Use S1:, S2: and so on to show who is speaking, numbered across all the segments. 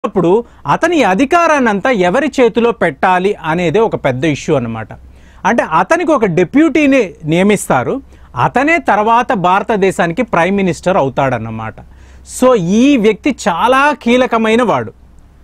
S1: అప్పుడు అతని అధికారాన్ని అంతా ఎవరి చేతిలో పెట్టాలి అనేది ఒక పెద్ద ఇష్యూ అన్నమాట అంటే అతనికి ఒక డెప్యూటీని నియమిస్తారు అతనే తర్వాత భారతదేశానికి ప్రైమ్ మినిస్టర్ అవుతాడన్నమాట సో ఈ వ్యక్తి చాలా కీలకమైన వాడు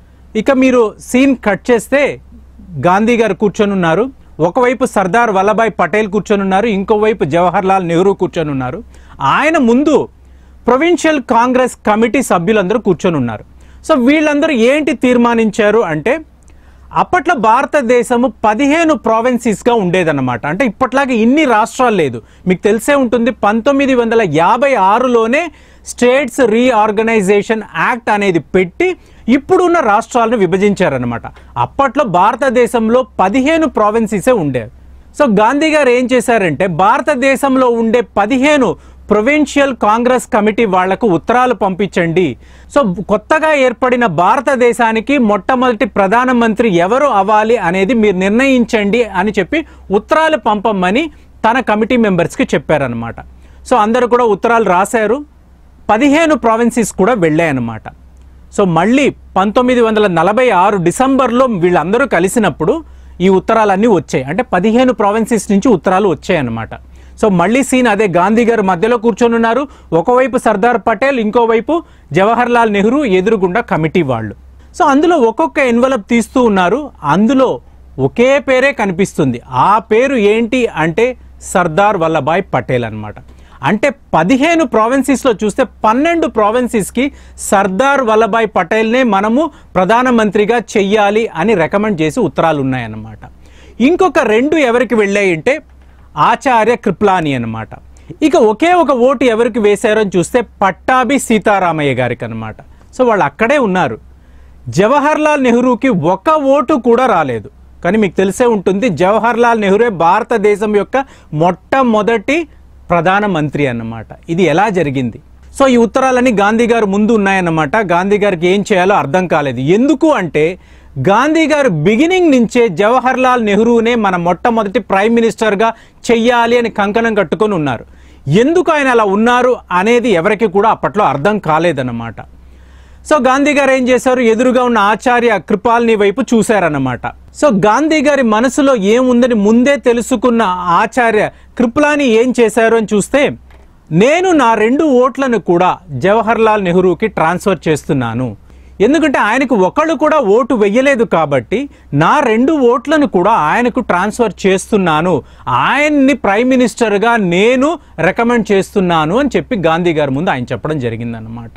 S1: ఇక మీరు సీన్ కట్ చేస్తే గాంధీ గారు కూర్చొని ఉన్నారు ఒకవైపు సర్దార్ వల్లభాయ్ పటేల్ కూర్చొని ఉన్నారు ఇంకోవైపు జవహర్ లాల్ నెహ్రూ కూర్చొని ఉన్నారు ఆయన ముందు ప్రొవిన్షియల్ కాంగ్రెస్ కమిటీ సభ్యులందరూ కూర్చొని ఉన్నారు సో వీళ్ళందరూ ఏంటి తీర్మానించారు అంటే అప్పట్లో భారతదేశము పదిహేను ప్రావిన్సీస్గా ఉండేదన్నమాట అంటే ఇప్పట్లాగా ఇన్ని రాష్ట్రాలు లేదు మీకు తెలిసే ఉంటుంది పంతొమ్మిది వందల యాభై ఆరులోనే స్టేట్స్ రీఆర్గనైజేషన్ యాక్ట్ అనేది పెట్టి ఇప్పుడున్న రాష్ట్రాలను విభజించారనమాట అప్పట్లో భారతదేశంలో పదిహేను ప్రావిన్సీసే ఉండేవి సో గాంధీ గారు ఏం చేశారంటే భారతదేశంలో ఉండే పదిహేను ప్రొవిన్షియల్ కాంగ్రెస్ కమిటీ వాళ్లకు ఉత్తరాలు పంపించండి సో కొత్తగా ఏర్పడిన భారతదేశానికి మొట్టమొదటి ప్రధానమంత్రి ఎవరు అవ్వాలి అనేది మీరు నిర్ణయించండి అని చెప్పి ఉత్తరాలు పంపమని తన కమిటీ మెంబర్స్కి చెప్పారనమాట సో అందరూ కూడా ఉత్తరాలు రాశారు పదిహేను ప్రావిన్సీస్ కూడా వెళ్ళాయన్నమాట సో మళ్ళీ పంతొమ్మిది వందల నలభై ఆరు డిసెంబర్లో వీళ్ళందరూ కలిసినప్పుడు ఈ ఉత్తరాలన్నీ వచ్చాయి అంటే పదిహేను ప్రావిన్సీస్ నుంచి ఉత్తరాలు వచ్చాయన్నమాట సో మళ్ళీ సీన్ అదే గాంధీ గారు మధ్యలో కూర్చొని ఉన్నారు ఒకవైపు సర్దార్ పటేల్ ఇంకోవైపు జవహర్ లాల్ నెహ్రూ ఎదురుగుండా కమిటీ వాళ్ళు సో అందులో ఒక్కొక్క ఎన్వలప్ తీస్తూ ఉన్నారు అందులో ఒకే పేరే కనిపిస్తుంది ఆ పేరు ఏంటి అంటే సర్దార్ వల్లభాయ్ పటేల్ అన్నమాట అంటే పదిహేను ప్రావిన్సీస్లో చూస్తే పన్నెండు ప్రావిన్సీస్కి సర్దార్ వల్లభాయ్ పటేల్నే మనము ప్రధానమంత్రిగా చెయ్యాలి అని రికమెండ్ చేసి ఉత్తరాలు ఉన్నాయన్నమాట ఇంకొక రెండు ఎవరికి వెళ్ళాయి అంటే ఆచార్య కృప్లాని అన్నమాట ఇక ఒకే ఒక ఓటు ఎవరికి వేశారో అని చూస్తే పట్టాభి సీతారామయ్య గారికి అన్నమాట సో వాళ్ళు అక్కడే ఉన్నారు జవహర్ లాల్ నెహ్రూకి ఒక ఓటు కూడా రాలేదు కానీ మీకు తెలిసే ఉంటుంది జవహర్ లాల్ నెహ్రూ భారతదేశం యొక్క మొట్టమొదటి ప్రధానమంత్రి అన్నమాట ఇది ఎలా జరిగింది సో ఈ ఉత్తరాలన్నీ గాంధీ గారు ముందు ఉన్నాయన్నమాట గాంధీ గారికి ఏం చేయాలో అర్థం కాలేదు ఎందుకు అంటే గాంధీ గారు బిగినింగ్ నుంచే జవహర్ లాల్ నెహ్రూనే మన మొట్టమొదటి ప్రైమ్ మినిస్టర్గా చెయ్యాలి అని కంకణం కట్టుకొని ఉన్నారు ఎందుకు ఆయన అలా ఉన్నారు అనేది ఎవరికి కూడా అప్పట్లో అర్థం కాలేదన్నమాట సో గాంధీ గారు ఏం చేశారు ఎదురుగా ఉన్న ఆచార్య కృపాల్ని వైపు చూశారన్నమాట సో గాంధీ గారి మనసులో ఏముందని ముందే తెలుసుకున్న ఆచార్య కృపలాని ఏం చేశారు అని చూస్తే నేను నా రెండు ఓట్లను కూడా జవహర్ లాల్ నెహ్రూకి ట్రాన్స్ఫర్ చేస్తున్నాను ఎందుకంటే ఆయనకు ఒకళ్ళు కూడా ఓటు వెయ్యలేదు కాబట్టి నా రెండు ఓట్లను కూడా ఆయనకు ట్రాన్స్ఫర్ చేస్తున్నాను ఆయన్ని ప్రైమ్ మినిస్టర్గా నేను రికమెండ్ చేస్తున్నాను అని చెప్పి గాంధీ గారి ముందు ఆయన చెప్పడం జరిగిందన్నమాట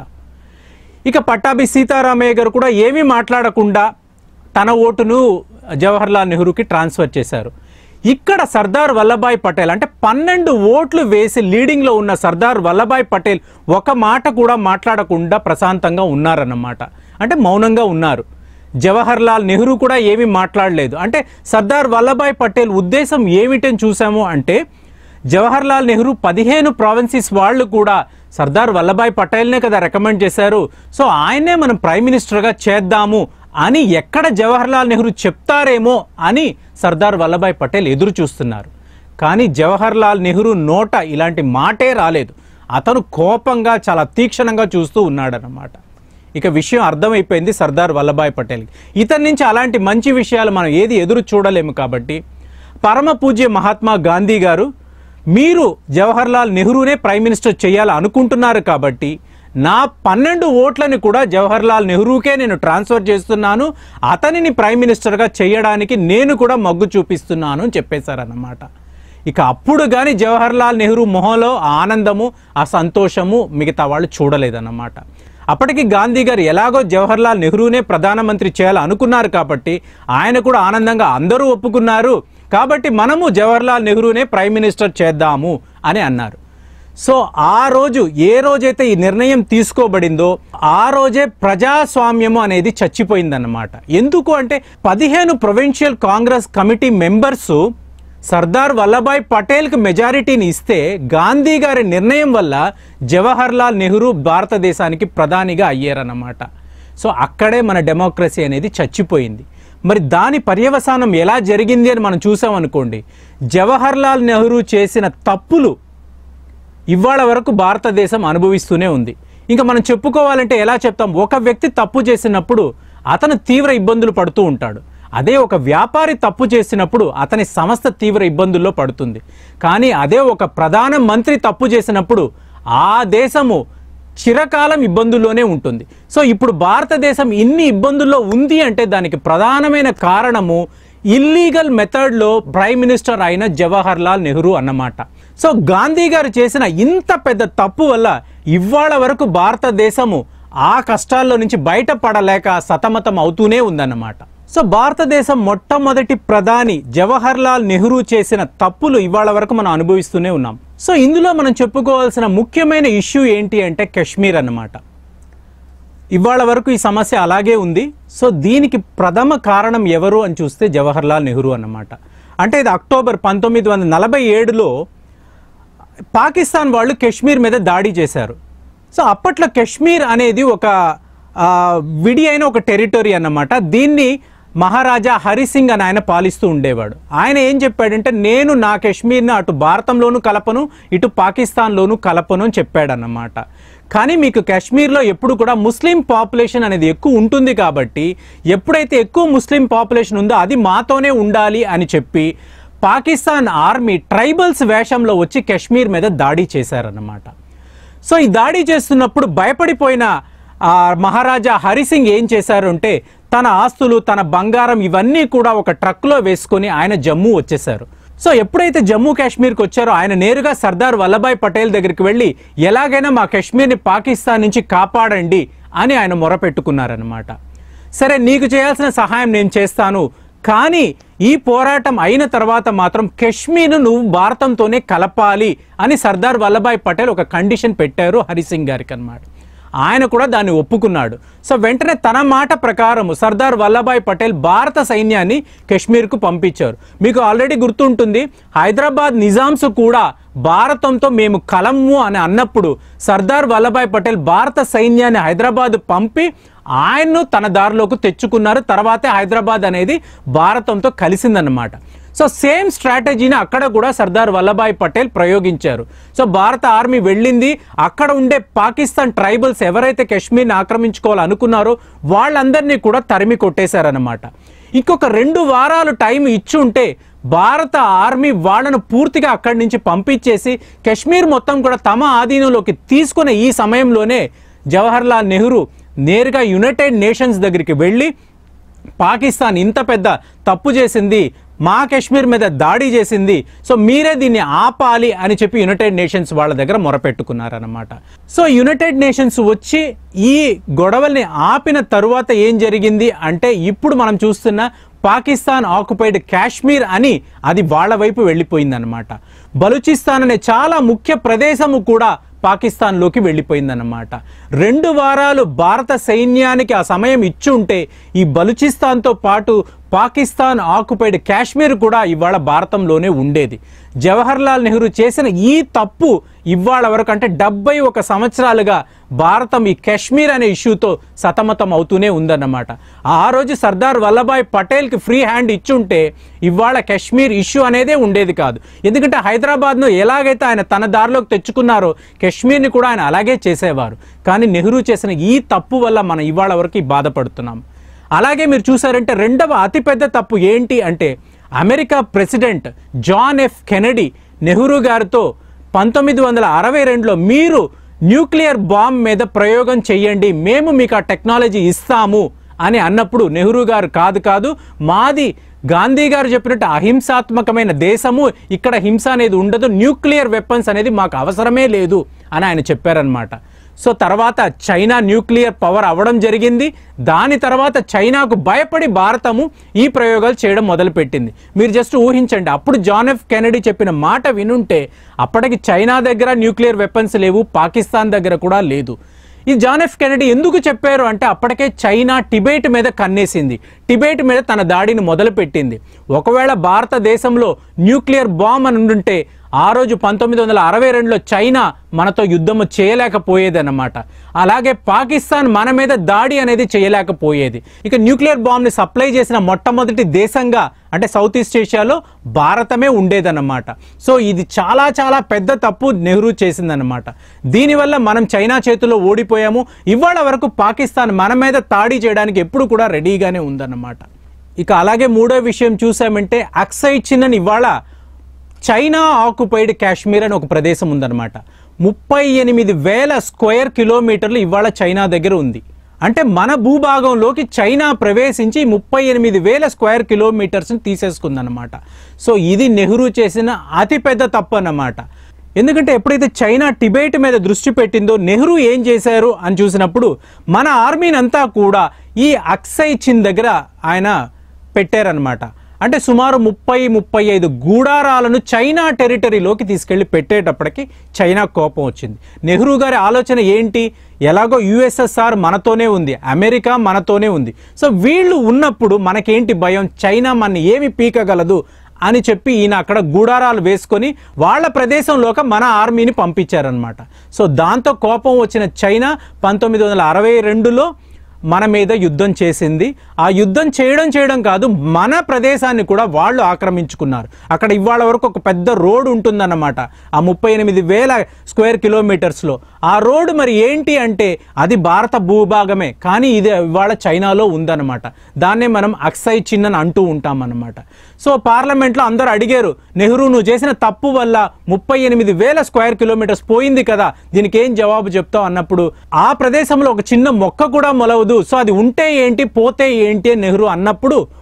S1: ఇక పట్టాభి సీతారామయ్య గారు కూడా ఏమీ మాట్లాడకుండా తన ఓటును జవహర్ లాల్ నెహ్రూకి ట్రాన్స్ఫర్ చేశారు ఇక్కడ సర్దార్ వల్లభాయ్ పటేల్ అంటే పన్నెండు ఓట్లు వేసి లీడింగ్లో ఉన్న సర్దార్ వల్లభాయ్ పటేల్ ఒక మాట కూడా మాట్లాడకుండా ప్రశాంతంగా ఉన్నారన్నమాట అంటే మౌనంగా ఉన్నారు జవహర్ లాల్ నెహ్రూ కూడా ఏమీ మాట్లాడలేదు అంటే సర్దార్ వల్లభాయ్ పటేల్ ఉద్దేశం ఏమిటని చూసాము అంటే జవహర్ లాల్ నెహ్రూ పదిహేను ప్రావిన్సీస్ వాళ్ళు కూడా సర్దార్ వల్లభాయ్ పటేల్నే కదా రికమెండ్ చేశారు సో ఆయనే మనం ప్రైమ్ మినిస్టర్గా చేద్దాము అని ఎక్కడ జవహర్ లాల్ నెహ్రూ చెప్తారేమో అని సర్దార్ వల్లభాయ్ పటేల్ ఎదురు చూస్తున్నారు కానీ జవహర్ లాల్ నెహ్రూ నోట ఇలాంటి మాటే రాలేదు అతను కోపంగా చాలా తీక్షణంగా చూస్తూ ఉన్నాడనమాట ఇక విషయం అర్థమైపోయింది సర్దార్ వల్లభాయ్ పటేల్కి ఇతని నుంచి అలాంటి మంచి విషయాలు మనం ఏది ఎదురు చూడలేము కాబట్టి పరమ పూజ్య మహాత్మా గాంధీ గారు మీరు జవహర్ లాల్ నెహ్రూనే ప్రైమ్ మినిస్టర్ చేయాలి అనుకుంటున్నారు కాబట్టి నా పన్నెండు ఓట్లని కూడా జవహర్ లాల్ నెహ్రూకే నేను ట్రాన్స్ఫర్ చేస్తున్నాను అతనిని ప్రైమ్ మినిస్టర్గా చేయడానికి నేను కూడా మొగ్గు చూపిస్తున్నాను అని చెప్పేశారన్నమాట ఇక అప్పుడు కానీ జవహర్ లాల్ నెహ్రూ మొహంలో ఆ ఆనందము ఆ సంతోషము మిగతా వాళ్ళు చూడలేదన్నమాట అప్పటికి గాంధీ గారు ఎలాగో జవహర్ లాల్ నెహ్రూనే ప్రధానమంత్రి చేయాలి అనుకున్నారు కాబట్టి ఆయన కూడా ఆనందంగా అందరూ ఒప్పుకున్నారు కాబట్టి మనము జవహర్ లాల్ నెహ్రూనే ప్రైమ్ మినిస్టర్ చేద్దాము అని అన్నారు సో ఆ రోజు ఏ రోజైతే ఈ నిర్ణయం తీసుకోబడిందో ఆ రోజే ప్రజాస్వామ్యము అనేది చచ్చిపోయిందన్నమాట ఎందుకు అంటే పదిహేను provincial Congress committee members Sardar Vallabhbhai పటేల్కి మెజారిటీని ఇస్తే గాంధీ గారి నిర్ణయం వల్ల జవహర్ లాల్ నెహ్రూ భారతదేశానికి ప్రధానిగా అయ్యారన్నమాట సో అక్కడే మన డెమోక్రసీ అనేది చచ్చిపోయింది మరి దాని పర్యవసానం ఎలా జరిగింది అని మనం చూసామనుకోండి జవహర్ లాల్ నెహ్రూ చేసిన తప్పులు ఇవాళ వరకు భారతదేశం అనుభవిస్తూనే ఉంది ఇంకా మనం చెప్పుకోవాలంటే ఎలా చెప్తాం ఒక వ్యక్తి తప్పు చేసినప్పుడు అతను తీవ్ర ఇబ్బందులు పడుతూ ఉంటాడు అదే ఒక వ్యాపారి తప్పు చేసినప్పుడు అతని సంస్థ తీవ్ర ఇబ్బందుల్లో పడుతుంది కానీ అదే ఒక ప్రధాన మంత్రి తప్పు చేసినప్పుడు ఆ దేశము చిరకాలం ఇబ్బందుల్లోనే ఉంటుంది సో ఇప్పుడు భారతదేశం ఇన్ని ఇబ్బందుల్లో ఉంది అంటే దానికి ప్రధానమైన కారణము ఇల్లీగల్ మెథడ్లో ప్రైమ్ మినిస్టర్ అయిన జవహర్ లాల్ నెహ్రూ అన్నమాట సో గాంధీ గారు చేసిన ఇంత పెద్ద తప్పు వల్ల ఇవాళ వరకు భారతదేశము ఆ కష్టాల్లో నుంచి బయటపడలేక సతమతం అవుతూనే ఉందన్నమాట సో భారతదేశం మొట్టమొదటి ప్రధాని జవహర్ లాల్ నెహ్రూ చేసిన తప్పులు ఇవాళ వరకు మనం అనుభవిస్తూనే ఉన్నాం సో ఇందులో మనం చెప్పుకోవాల్సిన ముఖ్యమైన ఇష్యూ ఏంటి అంటే కశ్మీర్ అన్నమాట ఇవాళ వరకు ఈ సమస్య అలాగే ఉంది సో దీనికి ప్రథమ కారణం ఎవరు అని చూస్తే జవహర్ లాల్ నెహ్రూ అన్నమాట అంటే ఇది అక్టోబర్ పంతొమ్మిది వందల నలభై ఏడులో పాకిస్తాన్ వాళ్ళు కశ్మీర్ మీద దాడి చేశారు సో అప్పట్లో కశ్మీర్ అనేది ఒక ఆ, విడి అయిన ఒక టెరిటరీ అన్నమాట దీన్ని మహారాజా హరిసింగ్ అని ఆయన పాలిస్తూ ఉండేవాడు ఆయన ఏం చెప్పాడంటే నేను నా కశ్మీర్ని అటు భారతంలోనూ కలపను ఇటు పాకిస్తాన్లోనూ కలపను అని చెప్పాడన్నమాట కానీ మీకు కాశ్మీర్లో ఎప్పుడు కూడా ముస్లిం పాపులేషన్ అనేది ఎక్కువ ఉంటుంది కాబట్టి ఎప్పుడైతే ఎక్కువ ముస్లిం పాపులేషన్ ఉందో అది మాతోనే ఉండాలి అని చెప్పి పాకిస్తాన్ ఆర్మీ ట్రైబల్స్ వేషంలో వచ్చి కాశ్మీర్ మీద దాడి చేశారన్నమాట సో ఈ దాడి చేస్తున్నప్పుడు భయపడిపోయిన ఆ మహారాజా హరిసింగ్ ఏం చేశారు అంటే తన ఆస్తులు తన బంగారం ఇవన్నీ కూడా ఒక ట్రక్లో వేసుకొని ఆయన జమ్మూ వచ్చేశారు సో ఎప్పుడైతే జమ్మూ కాశ్మీర్కి వచ్చారో ఆయన నేరుగా సర్దార్ వల్లభాయ్ పటేల్ దగ్గరికి వెళ్ళి ఎలాగైనా మా కాశ్మీర్ని పాకిస్తాన్ నుంచి కాపాడండి అని ఆయన మొరపెట్టుకున్నారనమాట సరే నీకు చేయాల్సిన సహాయం నేను చేస్తాను కానీ ఈ పోరాటం అయిన తర్వాత మాత్రం కశ్మీర్ను నువ్వు భారతంతోనే కలపాలి అని సర్దార్ వల్లభాయ్ పటేల్ ఒక కండిషన్ పెట్టారు హరిసింగ్ గారికి అన్నమాట ఆయన కూడా దాన్ని ఒప్పుకున్నాడు సో వెంటనే తన మాట ప్రకారము సర్దార్ వల్లభాయ్ పటేల్ భారత సైన్యాన్ని కశ్మీర్కు పంపించారు మీకు ఆల్రెడీ గుర్తుంటుంది హైదరాబాద్ నిజాంస్ కూడా భారతంతో మేము కలము అని అన్నప్పుడు సర్దార్ వల్లభాయ్ పటేల్ భారత సైన్యాన్ని హైదరాబాద్ పంపి ఆయన్ను తన దారిలోకి తెచ్చుకున్నారు తర్వాతే హైదరాబాద్ అనేది భారతంతో కలిసిందన్నమాట సో సేమ్ స్ట్రాటజీని అక్కడ కూడా సర్దార్ వల్లభాయ్ పటేల్ ప్రయోగించారు సో భారత ఆర్మీ వెళ్ళింది అక్కడ ఉండే పాకిస్తాన్ ట్రైబల్స్ ఎవరైతే కాశ్మీర్ని ఆక్రమించుకోవాలనుకున్నారో వాళ్ళందరినీ కూడా తరిమి కొట్టేశారనమాట ఇంకొక రెండు వారాలు టైం ఇచ్చి ఉంటే భారత ఆర్మీ వాళ్ళను పూర్తిగా అక్కడి నుంచి పంపించేసి కాశ్మీర్ మొత్తం కూడా తమ ఆధీనంలోకి తీసుకునే ఈ సమయంలోనే జవహర్ లాల్ నెహ్రూ నేరుగా యునైటెడ్ నేషన్స్ దగ్గరికి వెళ్ళి పాకిస్తాన్ ఇంత పెద్ద తప్పు చేసింది మా కాశ్మీర్ మీద దాడి చేసింది సో మీరే దీన్ని ఆపాలి అని చెప్పి యునైటెడ్ నేషన్స్ వాళ్ళ దగ్గర మొరపెట్టుకున్నారన్నమాట సో యునైటెడ్ నేషన్స్ వచ్చి ఈ గొడవల్ని ఆపిన తరువాత ఏం జరిగింది అంటే ఇప్పుడు మనం చూస్తున్న పాకిస్తాన్ ఆక్యుపైడ్ కాశ్మీర్ అని అది వాళ్ళ వైపు వెళ్ళిపోయిందన్నమాట బలూచిస్తాన్ అనే చాలా ముఖ్య ప్రదేశము కూడా పాకిస్తాన్లోకి వెళ్ళిపోయిందన్నమాట రెండు వారాలు భారత సైన్యానికి ఆ సమయం ఇచ్చి ఉంటే ఈ బలూచిస్తాన్తో పాటు పాకిస్తాన్ ఆక్యుపైడ్ కాశ్మీర్ కూడా ఇవాళ భారతంలోనే ఉండేది జవహర్ లాల్ నెహ్రూ చేసిన ఈ తప్పు ఇవాళ వరకు అంటే డెబ్బై ఒక సంవత్సరాలుగా భారతం ఈ కాశ్మీర్ అనే ఇష్యూతో సతమతం అవుతూనే ఉందన్నమాట ఆ రోజు సర్దార్ వల్లభాయ్ పటేల్కి ఫ్రీ హ్యాండ్ ఇచ్చుంటే ఇవాళ కాశ్మీర్ ఇష్యూ అనేదే ఉండేది కాదు ఎందుకంటే హైదరాబాద్ను ఎలాగైతే ఆయన తన దారిలోకి తెచ్చుకున్నారో కాశ్మీర్ని కూడా ఆయన అలాగే చేసేవారు కానీ నెహ్రూ చేసిన ఈ తప్పు వల్ల మనం ఇవాళ వరకు బాధపడుతున్నాం అలాగే మీరు చూసారంటే రెండవ అతిపెద్ద తప్పు ఏంటి అంటే America president John F Kennedy Nehru గారితో పంతొమ్మిది వందల అరవై రెండులో మీరు న్యూక్లియర్ బాంబ్ మీద ప్రయోగం చెయ్యండి మేము మీకు ఆ టెక్నాలజీ ఇస్తాము అని అన్నప్పుడు నెహ్రూ గారు కాదు కాదు మాది గాంధీ గారు చెప్పినట్టు అహింసాత్మకమైన దేశము ఇక్కడ హింస అనేది ఉండదు న్యూక్లియర్ వెపన్స్ అనేది మాకు అవసరమే లేదు అని ఆయన చెప్పారనమాట సో తర్వాత చైనా న్యూక్లియర్ పవర్ అవ్వడం జరిగింది దాని తర్వాత చైనాకు భయపడి భారతము ఈ ప్రయోగాలు చేయడం మొదలుపెట్టింది మీరు జస్ట్ ఊహించండి అప్పుడు జాన్ ఎఫ్ కెనడీ చెప్పిన మాట వినుంటే అప్పటికి చైనా దగ్గర న్యూక్లియర్ వెపన్స్ లేవు పాకిస్తాన్ దగ్గర కూడా లేదు ఈ జాన్ ఎఫ్ కెనడీ ఎందుకు చెప్పారు అంటే అప్పటికే చైనా టిబేట్ మీద కన్నేసింది టిబేట్ మీద తన దాడిని మొదలుపెట్టింది ఒకవేళ భారతదేశంలో న్యూక్లియర్ బాంబ్ అని ఉండుంటే ఆ రోజు పంతొమ్మిది వందల అరవై రెండులో చైనా మనతో యుద్ధము చేయలేకపోయేదన్నమాట అలాగే పాకిస్తాన్ మన మీద దాడి అనేది చేయలేకపోయేది ఇక న్యూక్లియర్ బాంబ్ని సప్లై చేసిన మొట్టమొదటి దేశంగా అంటే సౌత్ ఈస్ట్ ఏషియాలో భారతమే ఉండేదన్నమాట సో ఇది చాలా చాలా పెద్ద తప్పు నెహ్రూ చేసిందన్నమాట దీనివల్ల మనం చైనా చేతుల్లో ఓడిపోయాము ఇవాళ వరకు పాకిస్తాన్ మన మీద దాడి చేయడానికి ఎప్పుడు కూడా రెడీగానే ఉందన్నమాట ఇక అలాగే మూడో విషయం చూసామంటే అక్సై చిన్నన్ ఇవాళ చైనా ఆక్యుపైడ్ కాశ్మీర్ అని ఒక ప్రదేశం ఉందన్నమాట ముప్పై ఎనిమిది వేల స్క్వేర్ కిలోమీటర్లు ఇవాళ చైనా దగ్గర ఉంది అంటే మన భూభాగంలోకి చైనా ప్రవేశించి ముప్పై ఎనిమిది వేల స్క్వేర్ కిలోమీటర్స్ని తీసేసుకుందన్నమాట సో ఇది నెహ్రూ చేసిన అతిపెద్ద తప్పు అన్నమాట ఎందుకంటే ఎప్పుడైతే చైనా టిబేట్ మీద దృష్టి పెట్టిందో నెహ్రూ ఏం చేశారు అని చూసినప్పుడు మన ఆర్మీని అంతా కూడా ఈ అక్సై చిన్ దగ్గర ఆయన పెట్టారనమాట అంటే సుమారు ముప్పై ముప్పై ఐదు గూడారాలను చైనా టెరిటరీలోకి తీసుకెళ్లి పెట్టేటప్పటికి చైనా కోపం వచ్చింది నెహ్రూ గారి ఆలోచన ఏంటి ఎలాగో యుఎస్ఎస్ఆర్ మనతోనే ఉంది అమెరికా మనతోనే ఉంది సో వీళ్ళు ఉన్నప్పుడు మనకేంటి భయం చైనా మన ఏమి పీకగలదు అని చెప్పి ఈయన అక్కడ గూడారాలు వేసుకొని వాళ్ళ ప్రదేశంలోకి మన ఆర్మీని పంపించారనమాట సో దాంతో కోపం వచ్చిన చైనా పంతొమ్మిది వందల అరవై రెండులో మన మీద యుద్ధం చేసింది ఆ యుద్ధం చేయడం చేయడం కాదు మన ప్రదేశాన్ని కూడా వాళ్ళు ఆక్రమించుకున్నారు అక్కడ ఇవాళ వరకు ఒక పెద్ద రోడ్ ఉంటుందన్నమాట ఆ ముప్పై ఎనిమిది వేల స్క్వేర్ కిలోమీటర్స్లో ఆ రోడ్డు మరి ఏంటి అంటే అది భారత భూభాగమే కానీ ఇది ఇవాళ చైనాలో ఉందన్నమాట దాన్నే మనం అక్సై చిన్నని అంటూ ఉంటామన్నమాట సో పార్లమెంట్లో అందరూ అడిగారు నెహ్రూ నువ్వు చేసిన తప్పు వల్ల ముప్పై ఎనిమిది వేల స్క్వేర్ కిలోమీటర్స్ పోయింది కదా దీనికి ఏం జవాబు చెప్తావు అన్నప్పుడు ఆ ప్రదేశంలో ఒక చిన్న మొక్క కూడా మొలవదు సో అది ఉంటే ఏంటి పోతే ఏంటి అని నెహ్రూ అన్నప్పుడు